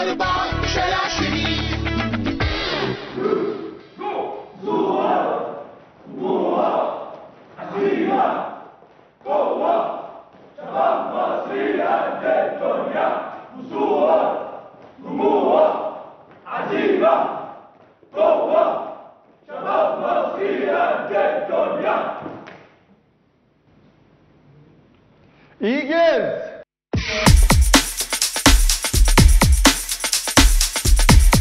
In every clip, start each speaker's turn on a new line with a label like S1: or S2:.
S1: أربعة شارع شريف
S2: ايجلز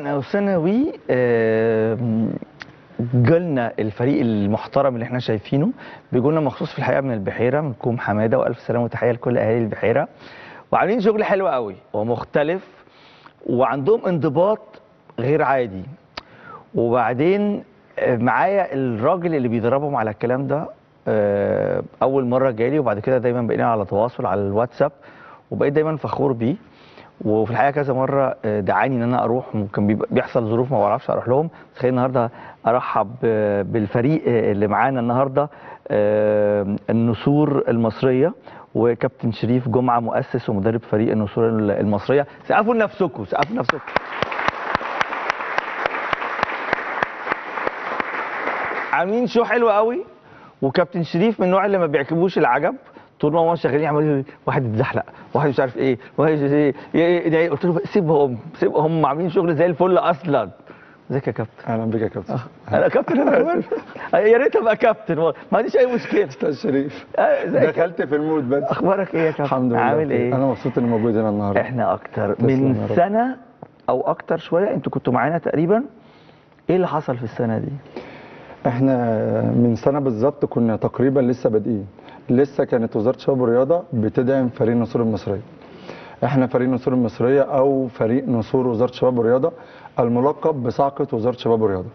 S2: وثانوي آم، جالنا الفريق المحترم اللي احنا شايفينه بيجولنا مخصوص في الحقيقه من البحيره من كوم حماده والف سلامه وتحيه لكل اهالي البحيره وعاملين شغل حلو قوي ومختلف وعندهم انضباط غير عادي وبعدين آه، معايا الراجل اللي بيدربهم على الكلام ده آه، اول مره جالي وبعد كده دايما بقينا على تواصل على الواتساب وبقيت دايما فخور بيه وفي الحقيقه كذا مره آه، دعاني ان انا اروح ممكن بيبقى- بيحصل ظروف ما بعرفش اروح لهم بس خلينا النهارده ارحب آه، بالفريق آه، اللي معانا النهارده آه، النسور المصريه وكابتن شريف جمعه مؤسس ومدرب فريق النسور المصريه سقفوا لنفسكم سقفوا لنفسكم عاملين شو حلو قوي وكابتن شريف من النوع اللي ما بيعجبوش العجب طول ما هم شغالين يعملوا لي واحد يتزحلق واحد مش عارف ايه واحد مش عارف ايه إيه- إيه ده؟ قلت له سيبهم سيبهم هم عاملين شغل زي الفل اصلا ازيك يا كابتن
S3: اهلا بك يا كابتن
S2: انا كابتن انا كمان يا ريت ابقى كابتن والله، ما عنديش اي مشكله
S3: استاذ شريف
S2: آه، ازيك
S3: دخلت في المود بس
S2: اخبارك ايه يا كابتن
S3: الحمد لله
S2: عامل
S3: بخير.
S2: ايه
S3: انا مبسوط اني موجود هنا النهارده
S2: احنا اكتر
S3: تسلم
S2: من
S3: يا رب.
S2: سنه او اكتر شويه انتوا كنتوا معانا تقريبا ايه اللي حصل في السنه دي
S3: احنا من سنه بالظبط كنا تقريبا لسه بادئين لسه كانت وزاره الشباب والرياضه بتدعم فريق النسور المصريه احنا فريق النسور المصريه او فريق نسور وزاره الشباب والرياضه الملقب بصعقه وزاره الشباب والرياضه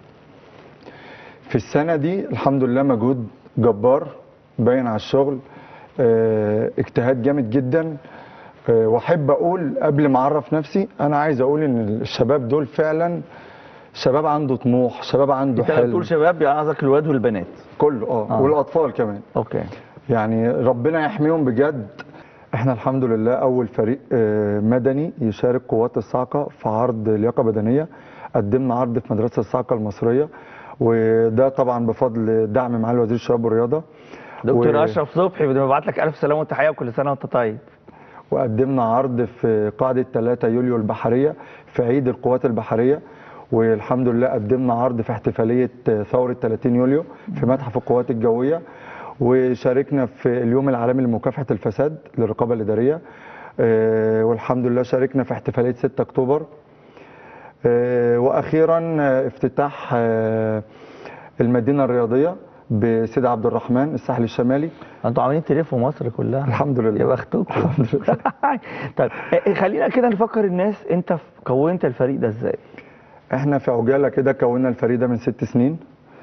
S3: في السنه دي الحمد لله مجهود جبار باين على الشغل اه، اجتهاد جامد جدا اه، واحب اقول قبل ما اعرف نفسي انا عايز اقول ان الشباب دول فعلا شباب عنده طموح شباب عنده
S2: انت لما
S3: حلم
S2: بتقول شباب يعني قصدك الولاد والبنات
S3: كله اه,
S2: آه.
S3: والاطفال كمان
S2: اوكي
S3: يعني ربنا يحميهم بجد احنا الحمد لله اول فريق آه، مدني يشارك قوات الصاعقه في عرض لياقه بدنيه قدمنا عرض في مدرسه الصاعقه المصريه وده طبعا بفضل دعم معالي وزير الشباب والرياضه
S2: دكتور
S3: و-
S2: اشرف صبحي بدنا نبعت لك الف سلامه وتحيه وكل سنه وانت طيب
S3: وقدمنا عرض في قاعده 3 يوليو البحريه في عيد القوات البحريه والحمد لله قدمنا عرض في احتفاليه ثوره 30 يوليو في متحف القوات الجويه وشاركنا في اليوم العالمي لمكافحه الفساد للرقابه الاداريه آه، والحمد لله شاركنا في احتفاليه 6 اكتوبر آه، واخيرا آه، افتتاح آه، المدينه الرياضيه بسيد عبد الرحمن الساحل الشمالي
S2: انتوا عاملين تلفوا مصر كلها
S3: الحمد لله
S2: يا بختكم طيب إيه، خلينا كده نفكر الناس انت كونت الفريق ده ازاي
S3: احنا في عجاله كده كونا الفريق ده من ست سنين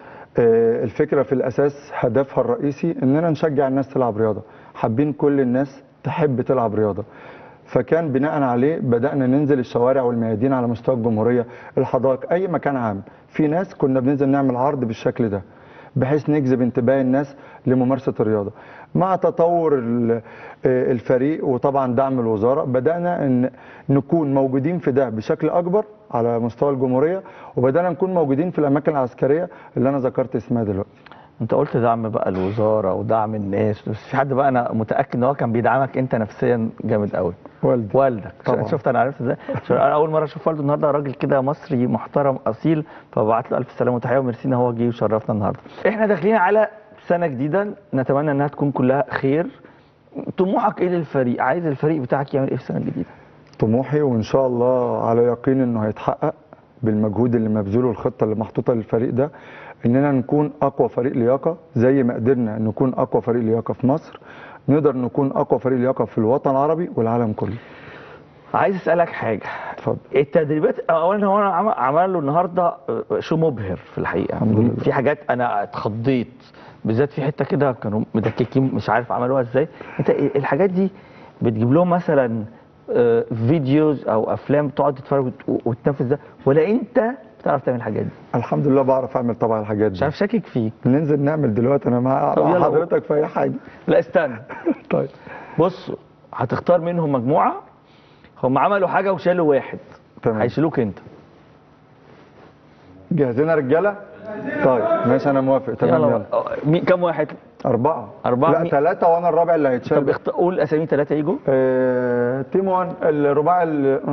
S3: آه، الفكره في الاساس هدفها الرئيسي اننا نشجع الناس تلعب رياضه حابين كل الناس تحب تلعب رياضه فكان بناء عليه بدانا ننزل الشوارع والميادين على مستوى الجمهوريه الحدائق اي مكان عام في ناس كنا بننزل نعمل عرض بالشكل ده بحيث نجذب انتباه الناس لممارسه الرياضه مع تطور ال- آه، الفريق وطبعا دعم الوزاره بدانا ان نكون موجودين في ده بشكل اكبر على مستوى الجمهوريه وبدانا نكون موجودين في الاماكن العسكريه اللي انا ذكرت اسمها دلوقتي
S2: انت قلت دعم بقى الوزاره ودعم الناس بس في حد بقى انا متاكد ان هو كان بيدعمك انت نفسيا جامد قوي
S3: والدي
S2: والدك
S3: طبعا.
S2: شفت انا عرفت ازاي عشان انا اول مره اشوف والده النهارده راجل كده مصري محترم اصيل فبعت له الف سلامه وتحيه وميرسي ان هو جه وشرفنا النهارده احنا داخلين على سنه جديده نتمنى انها تكون كلها خير طموحك ايه للفريق عايز الفريق بتاعك يعمل ايه في السنه الجديده
S3: طموحي وان شاء الله على يقين انه هيتحقق بالمجهود اللي مبذوله والخطه اللي محطوطه للفريق ده اننا نكون اقوى فريق لياقه زي ما قدرنا نكون اقوى فريق لياقه في مصر نقدر نكون اقوى فريق لياقه في الوطن العربي والعالم كله
S2: عايز اسالك حاجه
S3: اتفضل
S2: التدريبات اولا هو انا عمل, عمل له النهارده شو مبهر في الحقيقه
S3: الحمد لله.
S2: في حاجات انا اتخضيت بالذات في حته كده كانوا مدككين مش عارف عملوها ازاي انت الحاجات دي بتجيب لهم مثلا آه، فيديوز او افلام تقعد تتفرج وت- وتنفذ ده ولا انت بتعرف تعمل الحاجات دي
S3: الحمد لله بعرف اعمل طبعا الحاجات
S2: مش
S3: دي
S2: عارف شاكك فيك
S3: ننزل نعمل دلوقتي انا مع
S2: طب
S3: مع
S2: يلا.
S3: حضرتك في اي حاجه
S2: لا استنى
S3: طيب
S2: بص هتختار منهم مجموعه هم عملوا حاجه وشالوا واحد
S3: تمام.
S2: هيشيلوك انت
S3: جاهزين يا رجاله طيب ماشي انا موافق تمام يلا,
S2: آه، مين كم واحد
S3: اربعه
S2: أربعة
S3: لا
S2: مين؟
S3: ثلاثه وانا الرابع اللي
S2: طب
S3: هيتشال
S2: اخت... قول اسامي ثلاثه يجوا
S3: آه، تيم 1 الرباعي ال-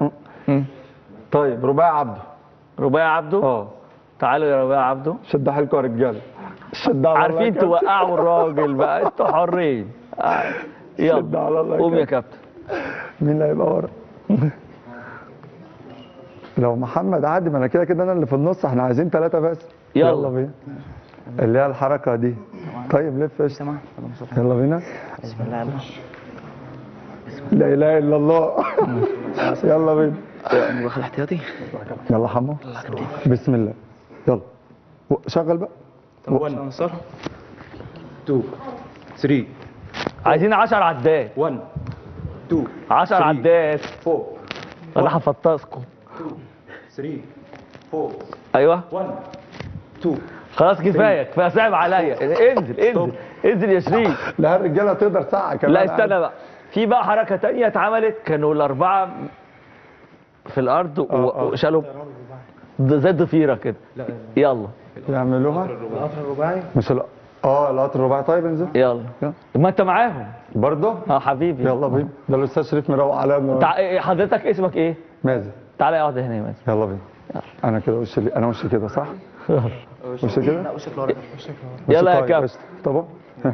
S3: طيب رباعي عبده
S2: ربيع عبده
S3: اه
S2: تعالوا يا ربيع عبده
S3: شد حيلكم يا رجاله شد على الله
S2: عارفين
S3: يا كابتن.
S2: توقعوا الراجل بقى انتوا حرين آه.
S3: شد
S2: يلا
S3: على الله يا
S2: قوم يا
S3: كابتن.
S2: كابتن
S3: مين اللي هيبقى ورا لو محمد عادي ما انا كده كده انا اللي في النص احنا عايزين ثلاثة بس
S2: يلا.
S3: بينا اللي هي الحركة دي طيب لف قشطة
S4: تمام
S3: يلا بينا
S4: بسم الله الرحمن
S3: لا اله الا الله يلا بينا
S4: الرحيم واخد احتياطي
S3: يلا حمو بسم الله يلا و- شغل بقى
S5: 1 انصار 2 3
S2: عايزين 10 عدات
S5: 1 2
S2: 10
S5: Three.
S2: عدات
S5: 4
S2: انا هفطسكم
S5: 3 4
S2: ايوه
S5: 1 2
S2: خلاص كفايه كفايه صعب عليا انزل انزل انزل يا شريف
S3: لا الرجالة تقدر ساعة كمان
S2: لا استنى بقى في بقى حركه تانية اتعملت كانوا الاربعه في الارض و-
S3: آه، آه.
S2: وشالوا ض- زي الضفيره كده يلا
S3: يعملوها
S5: القطر الرباعي
S3: مش ال... اه القطر الرباعي طيب انزل
S2: يلا
S3: يلا.
S2: ما انت معاهم
S3: برضه
S2: اه حبيبي
S3: يلا بينا ده الاستاذ شريف مروق عليا النهارده
S2: تع... إيه، حضرتك اسمك ايه
S3: مازن
S2: تعالى اقعد هنا يا مازن
S3: يلا بينا انا كده وش لي... انا وش كده صح وش كده
S4: لا وشك لورا
S2: يلا يا
S3: طيب،
S2: كابتن
S3: قشطة. طب أهو. ها.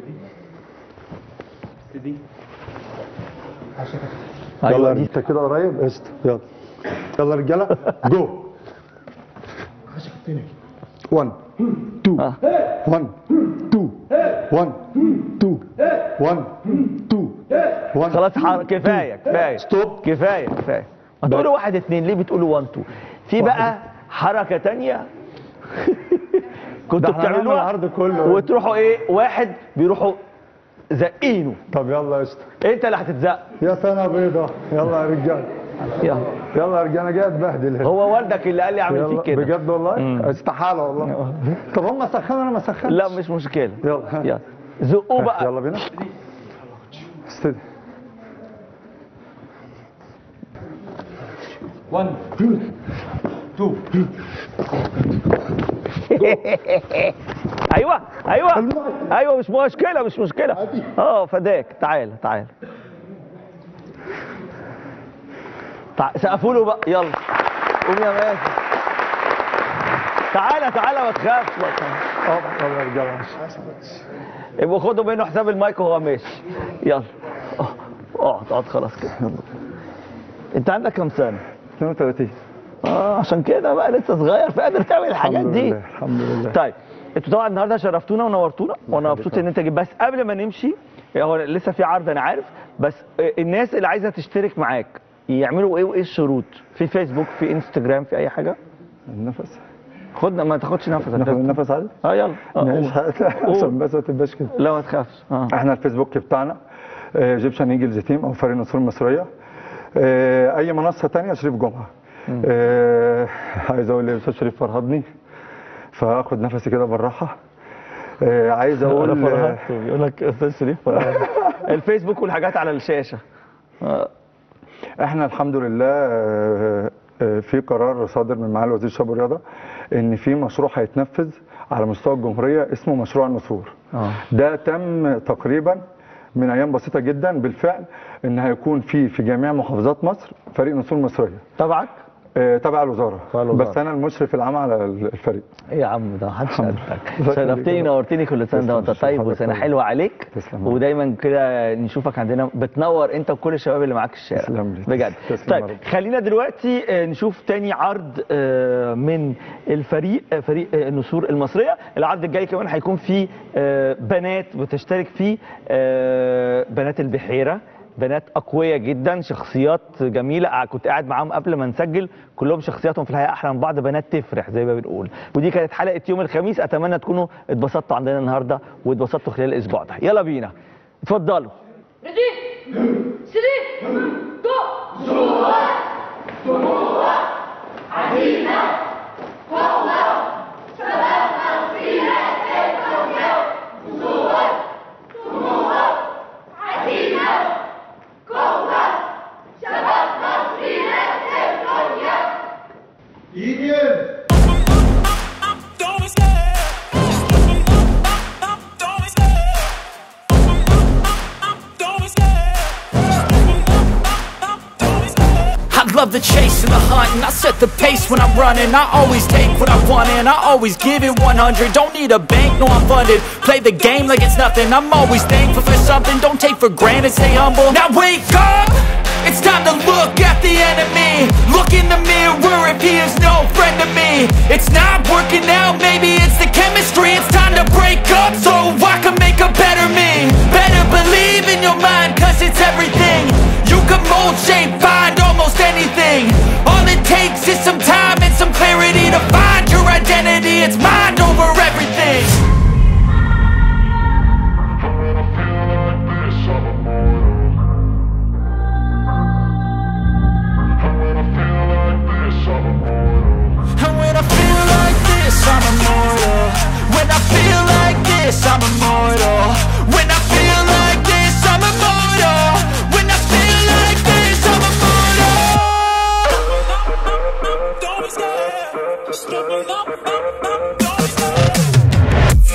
S3: يلا
S2: ايوه
S3: يا
S2: دي
S3: انت كده قريب قشطة يلا يلا يا رجاله جو 1 2
S2: آه.
S3: 1 2 1 2 1 2 1
S2: خلاص حر... كفايه كفايه
S3: ستوب
S2: كفايه كفايه ما تقولوا واحد اتنين ليه بتقولوا 1 2 في بقى حركه تانية كنتوا
S3: ده احنا هنعمل
S2: بتعملوها
S3: العرض كله.
S2: وتروحوا ايه واحد بيروحوا زقينه
S3: طب يلا قشطة
S2: انت اللي هتتزق
S3: يا سنة بيضة يلا يا رجاله
S2: يلا
S3: يلا يا رجاله انا جاي اتبهدل هنا
S2: هو والدك اللي قال لي اعمل
S3: يلا
S2: فيك كده
S3: بجد والله استحالة والله طب هم سخنوا انا ما سخنتش
S2: لا مش مشكله
S3: يلا ها.
S2: يلا زقوه بقى
S3: يلا بينا استدي
S5: 1 2
S2: ايوه ايوه ايوه مش مشكله مش مشكله اه فداك تعال تعال تع... سقفوا له بقى يلا قوم يا مازن تعالى تعالى ما تخافش ما تخافش.
S3: اه يلا يا رجاله
S2: يبقوا خدوا منه حساب المايك وهو ماشي يلا اه، اقعد اقعد خلاص كده انت عندك كام سنه
S3: 32
S2: اه عشان كده بقى لسه صغير فقادر تعمل الحاجات
S3: الحمد
S2: دي
S3: لله الحمد لله
S2: طيب انتوا طبعا النهارده شرفتونا ونورتونا وانا مبسوط ان انت جيت بس قبل ما نمشي هو لسه في عرض انا عارف بس الناس اللي عايزه تشترك معاك يعملوا ايه وايه الشروط في فيسبوك في انستجرام في اي حاجه
S3: النفس
S2: خدنا ما تاخدش نفسك
S3: ناخد النفس عادي
S2: اه يلا اه
S3: ماشي
S2: قول.
S3: عشان بس ما تبقاش كده
S2: لا ما تخافش اه
S3: احنا الفيسبوك بتاعنا ايجيبشن ايجلز تيم او فريق النصور المصريه آه، اي منصه تانية شريف جمعه آه، عايز اقول الاستاذ شريف فرهدني فاخد نفسي كده بالراحه آه، عايز اقول
S2: انا
S3: آه،
S2: فرحت بيقول لك استاذ شريف فرحت الفيسبوك والحاجات على الشاشه اه
S3: احنا الحمد لله آه، آه، في قرار صادر من معالي وزير الشباب والرياضه ان في مشروع هيتنفذ على مستوى الجمهوريه اسمه مشروع النسور
S2: اه
S3: ده تم تقريبا من ايام بسيطه جدا بالفعل ان هيكون في في جميع محافظات مصر فريق نسور مصريه
S2: تبعك
S3: آه، تبع الوزاره
S2: تبع الوزارة.
S3: بس انا المشرف العام على الفريق
S2: ايه يا عم ده محدش قدك
S3: الله
S2: شرفتني
S3: يخليك.
S2: نورتني كل سنه
S3: تسلم،
S2: وانت
S3: تسلم
S2: طيب
S3: حضرتك
S2: وسنه
S3: طيب.
S2: حلوه عليك
S3: تسلم.
S2: ودايما كده نشوفك عندنا بتنور انت وكل الشباب اللي معاك في الشارع
S3: تسلم لي.
S2: بجد
S3: تسلم يا
S2: طيب
S3: رب.
S2: خلينا دلوقتي آه، نشوف تاني عرض آه، من الفريق آه، فريق آه، النسور المصريه العرض الجاي كمان هيكون فيه آه، بنات بتشترك فيه آه، بنات البحيره بنات اقوياء جدا شخصيات جميله آه، كنت قاعد معاهم قبل ما نسجل كلهم شخصياتهم في الحقيقه احلى من بعض بنات تفرح زي ما بنقول ودي كانت حلقه يوم الخميس اتمنى تكونوا اتبسطتوا عندنا النهارده واتبسطتوا خلال الاسبوع ده يلا بينا اتفضلوا
S1: Ready? Three, go!
S6: Don't be scared. Don't be scared. Don't be scared. Don't be scared.
S7: I love the chase and the hunt and I set the pace when I'm running I always take what I want and I always give it 100 Don't need a bank, no I'm funded Play the game like it's nothing I'm always thankful for something Don't take for granted, stay humble Now wake up! It's time to look at the enemy Look in the mirror if he is no friend to me It's not working out, maybe it's the chemistry It's time to break up so I can make a better me Better believe in your mind cause it's everything You can mold, shape, find almost anything All it takes is some time and some clarity To find your identity, it's mind over everything And when I feel like this, I'm immortal When I feel like this, I'm immortal When I feel like this, I'm immortal When I feel like this, I'm immortal
S6: Don't be scared. Step it up, up, up. Don't be scared.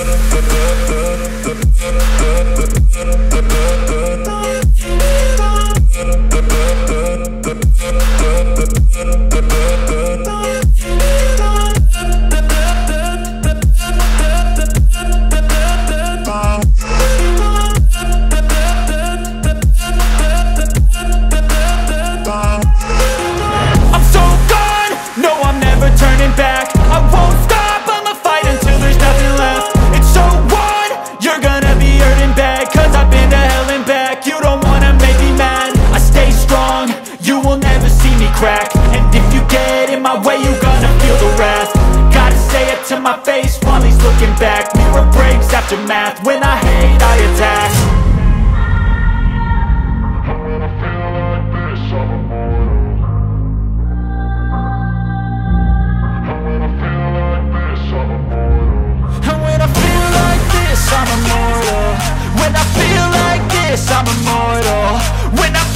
S7: I'm so gone, no I'm never turning back I won't stop, I'ma fight until there's nothing left It's so on, you're gonna be hurting bad Cause I've been to hell and back, you don't wanna make me mad I stay strong, you will never see me crack And if you get in my way, you gonna feel the wrath Gotta say it to my face while he's looking back Mirror breaks after math, when I hate I attack And when I feel like this, I'm immortal When I feel like this, I'm immortal When I